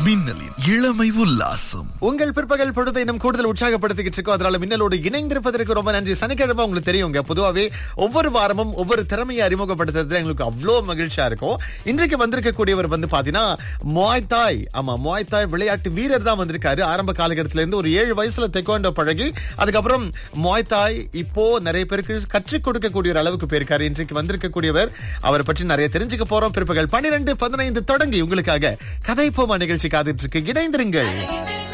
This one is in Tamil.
மின்னலின் இளமை உல்லாசம் உங்கள் பிற்பகல் பொழுதை இன்னும் கூடுதல் உற்சாகப்படுத்திக்கிட்டு இருக்கோம் அதனால மின்னலோடு இணைந்திருப்பதற்கு ரொம்ப நன்றி சனிக்கிழமை உங்களுக்கு தெரியுங்க பொதுவாவே ஒவ்வொரு வாரமும் ஒவ்வொரு திறமையை அறிமுகப்படுத்துறது எங்களுக்கு அவ்வளோ மகிழ்ச்சியா இருக்கும் இன்றைக்கு வந்திருக்கக்கூடியவர் வந்து பாத்தீங்கன்னா மொய்தாய் ஆமா மொய்தாய் விளையாட்டு வீரர் தான் வந்திருக்காரு ஆரம்ப காலகட்டத்தில இருந்து ஒரு ஏழு வயசுல தெக்கோண்டோ பழகி அதுக்கப்புறம் மொய்தாய் இப்போ நிறைய பேருக்கு கற்றுக் கொடுக்கக்கூடிய ஒரு அளவுக்கு போயிருக்காரு இன்றைக்கு வந்திருக்கக்கூடியவர் அவரை பற்றி நிறைய தெரிஞ்சுக்க போறோம் பிற்பகல் பன்னிரெண்டு பதினைந்து தொடங்கி உங்களுக்காக கதைப்போமா நிகழ்ச்சி காத்துட்டு இருக்கு இணைந்திருங்கள்